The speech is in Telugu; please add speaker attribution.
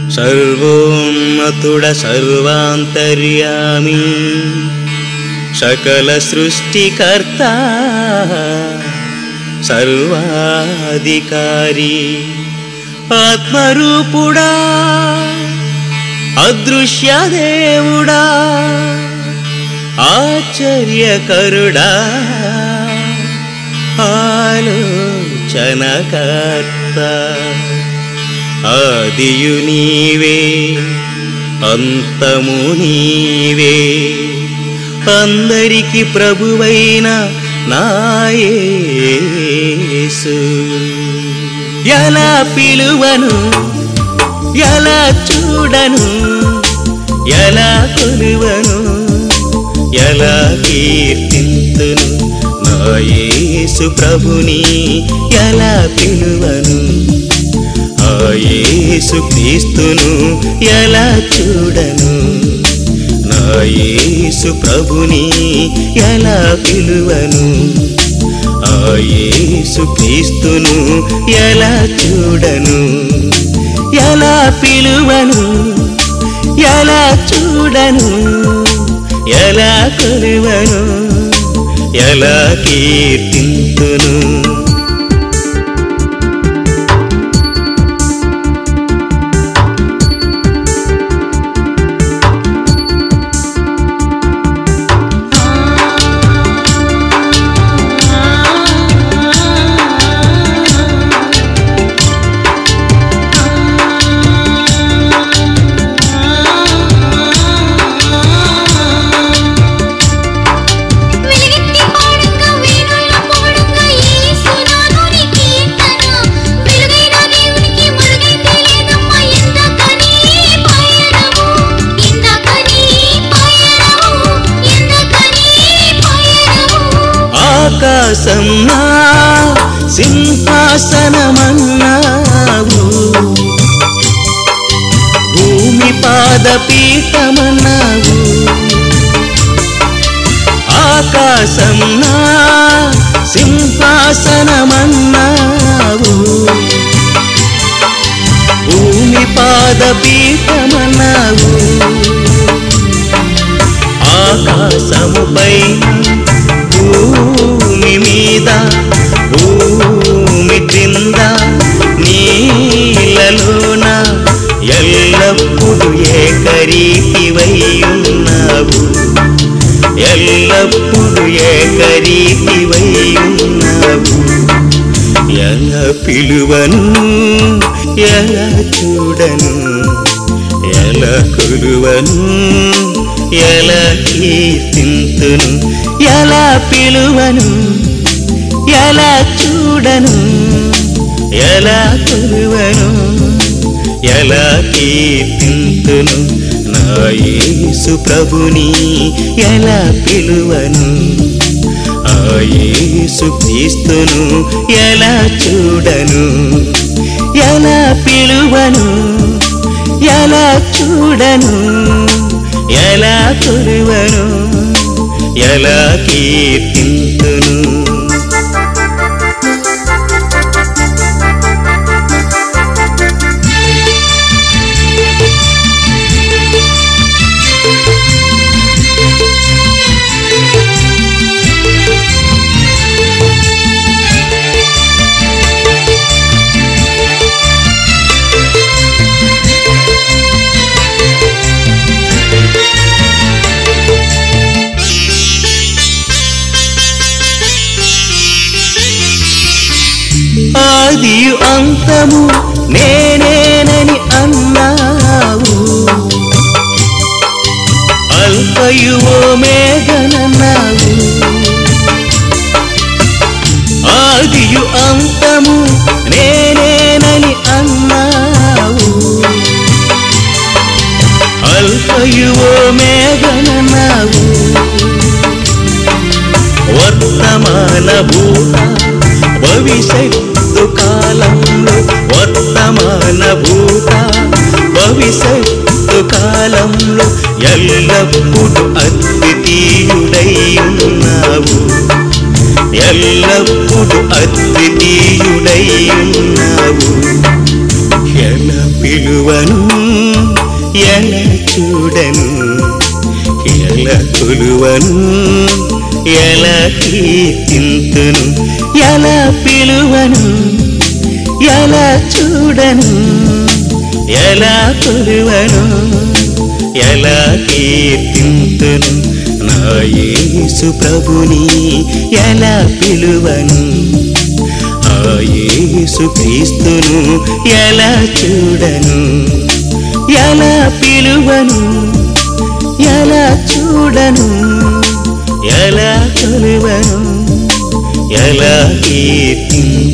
Speaker 1: సర్వోన్నతుడ సర్వాంతర్యామి సకల సృష్టికర్త సర్వాధికారి ఆత్మరూపుడా అదృశ్య దేవుడా ఆశ్చర్యకరుడా ఆలోచనకర్త ఆదియు నీవే అంతము నీవే అందరికి ప్రభువైన నాయేసు ఎలా పిలువను ఎలా చూడను ఎలా కొలువను ఎలా కీర్తింతును నా యేసు ప్రభుని ఎలా పిలువను ఆ యేసు క్రీస్తును ఎలా చూడను నా యేసు ప్రభుని ఎలా పిలువను ఆ యేసు క్రీస్తును ఎలా చూడను ఎలా పిలువను ఎలా చూడను ఎలా కొలువను ఎలా కీర్తింతును
Speaker 2: వెలిగెత్తి పాడంగా వేణుల పాడంగా యేసునాథుని కీర్తన వెలుగైన దేవునికి మరుగైతే లేదమ్మా ఎందకని పయనము ఎందకని పయనము ఎందకని పయనము
Speaker 1: ఆకాశం నా సింహాసనమన్నావు భూమి పాదపీఠమన్నావు ఆకాశం నా సింహాసనమన్నావు భూమి పాదపీఠమన్నావు ఆకాశముపై భూమి మీద భూమి క్రింద నీళ్ళలోన ఎల్లప్పుడు ఏకరీతివై ఉన్నావు ఎల్లప్పుడు ఏకరీతివై ఉన్నావు ఎలా పిలువను ఎలా చూడను ఎలా కొలువను ఎలా కీర్తింతును ఎలా పిలువను ఎలా చూడను ఎలా కొలువను ఎలా కీర్తింతును నా యేసు ప్రభుని ఎలా పిలువను ఆ యేసు క్రీస్తును ఎలా చూడను ఎలా పిలువను ఎలా చూడను ఎలా కొలువను ఎలా కీర్తింతును ఆదియు అంతము నేనేనని అన్నావు అల్పయువో మేఘనన్నావు ఆదియు అంతము నేనేనని అన్నావు అల్పయువో మేఘనన్నావు వర్తమాన భూత భవిష్యత్తు కాలంలో వర్తమాన భూత భవిష్యత్తు కాలంలో ఎల్లప్పుడు అద్వితీయుడై ఉన్నావు ఎల్లప్పుడు అద్వితీయుడై ఉన్నావు ఎలా పిలువను ఎలా చూడను ఎలా కొలువను ఎలా కీర్తింతును ఎలా పిలువను ఎలా చూడను ఎలా కొలువను ఎలా కీర్తింతును నా యేసు ప్రభుని ఎలా పిలువను ఆ యేసు క్రీస్తును ఎలా చూడను ఎలా పిలువను ఎలా చూడను ఎలా కొలువను ఎలా కీర్తింతును